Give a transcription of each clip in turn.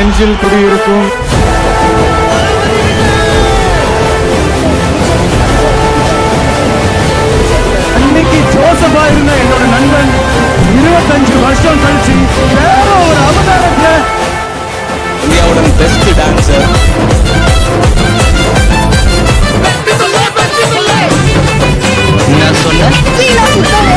நெஞ்சில் குடியிருக்கும் அன்னைக்கு ஜோசபா இருந்த என்னோட நண்பன் இருபத்தஞ்சு வருஷம் கழிச்சு வேற ஒரு அவதாரத்துல இந்தியாவோட பெஸ்ட் டான்சர் நான் சொன்னேன்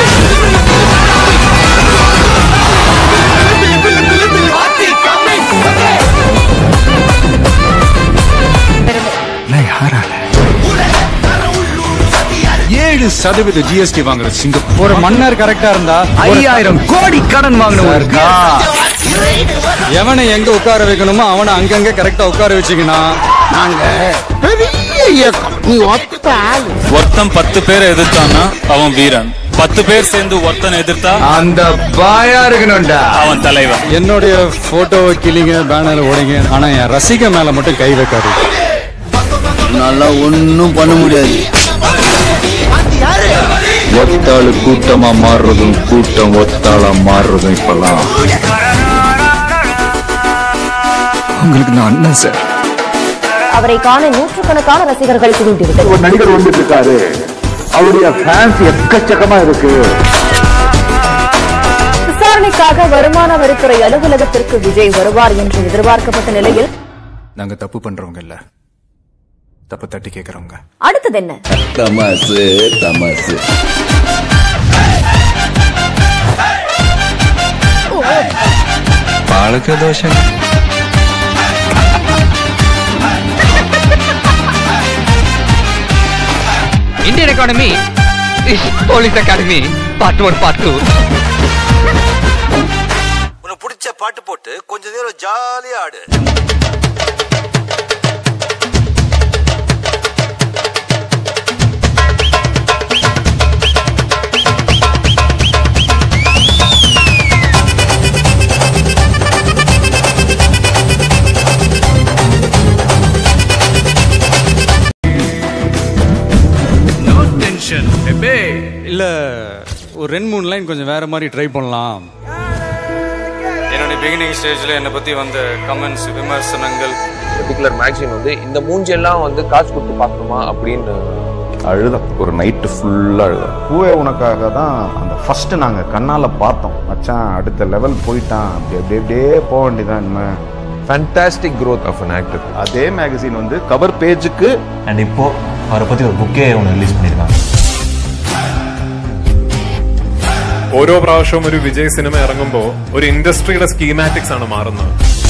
ஏழு சதவீத ஜிஎஸ்டி வாங்குற சிங்கப்பூர் ஒரு மன்னர் கரெக்டா இருந்தா ஐயாயிரம் கோடி கடன் வாங்கினவன் இருக்கா எவனை எங்க உட்கார வைக்கணுமோ அவனை அங்கங்க கரெக்டா உட்கார வச்சுக்கணும் ஒருத்தன் பத்து பேரை எதிர்த்தான்னா அவன் வீரன் பத்து பேர் சேர்ந்து ஒருத்தனை எதிர்த்தா அந்த பாயா இருக்கணும்டா அவன் தலைவன் என்னுடைய போட்டோவை கிளிங்க பேனர் ஓடிங்க ஆனா என் ரசிக மேல மட்டும் கை வைக்காது நல்லா ஒண்ணும் பண்ண முடியாது ஒத்தாளு கூட்டமா மாறுறதும் கூட்டம் ஒத்தாளா மாறுறதும் இப்பெல்லாம் உங்களுக்கு நான் அண்ணன் சார் அவரை காண நூற்றுக்கணக்கான ரசிகர்கள் குவிந்துவிட்டனர் ஒரு நடிகர் வந்துட்டு இருக்காரு அவருடைய ஃபேன்ஸ் எக்கச்சக்கமா இருக்கு விசாரணைக்காக வருமான வரித்துறை அலுவலகத்திற்கு விஜய் வருவார் என்று எதிர்பார்க்கப்பட்ட நிலையில் நாங்க தப்பு பண்றவங்க இல்ல தப்பு தட்டி கேக்குறவங்க அடுத்தது என்ன தமாசு தமாசு பாலக தோஷம் Indian economy is police academy part one part two உனக்கு பிடிச்ச பாட்டு போட்டு கொஞ்ச நேரம் ஜாலியா ஆடு இல்ல ஒரு ரெண்டு மூணு லைன் கொஞ்சம் வேற மாதிரி ட்ரை பண்ணலாம் என்னுடைய பிகினிங் ஸ்டேஜ்ல என்னை பத்தி வந்த கமெண்ட்ஸ் விமர்சனங்கள் பர்டிகுலர் மேக்சின் வந்து இந்த மூஞ்செல்லாம் வந்து காசு கொடுத்து பார்க்கணுமா அப்படின்னு அழுதம் ஒரு நைட்டு ஃபுல்லா அழுதம் பூவே உனக்காக தான் அந்த ஃபர்ஸ்ட் நாங்க கண்ணால பார்த்தோம் மச்சான் அடுத்த லெவல் போயிட்டான் அப்படி அப்படியே அப்படியே போக வேண்டியதான் இனிமே fantastic growth of an actor அதே மேகசின் வந்து கவர் பேஜுக்கு அண்ட் இப்போ அவரை பத்தி ஒரு புக்கே ஒன்று ரிலீஸ் பண்ணியிருக்காங்க ഓരോ പ്രാവശ്യവും ഒരു വിജയ് സിനിമ ഇറങ്ങുമ്പോൾ ഒരു ഇൻഡസ്ട്രിയുടെ സ്കീമാറ്റിക്സ് ആണ് മാറുന്നത്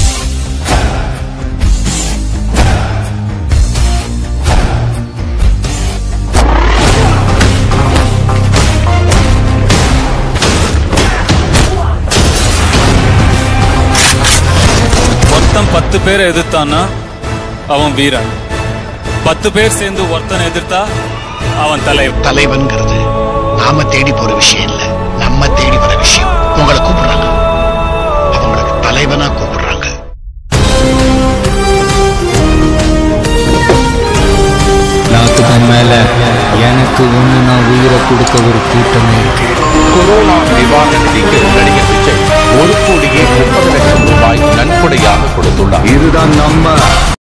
ஒருத்தன் பத்து பேரை எதிர்த்தான்னா அவன் வீரன் பத்து பேர் சேர்ந்து ஒருத்தனை எதிர்த்தா அவன் தலைவன் தலைவன்கிறது நாம தேடி போற விஷயம் இல்ல நம்ம தேடி வர விஷயம் உங்களை கூப்பிடுறாங்க அவங்களுக்கு தலைவனா கூப்பிடுறாங்க நாத்துக்கு மேல எனக்கு ஒண்ணு நான் உயிரை கொடுக்க ஒரு கூட்டமே இருக்கு கொரோனா நிவாரண நிதிக்கு நடிகர் விஜய் ஒரு கோடியே முப்பது லட்சம் ரூபாய் நன்கொடையாக கொடுத்துள்ளார் இதுதான் நம்ம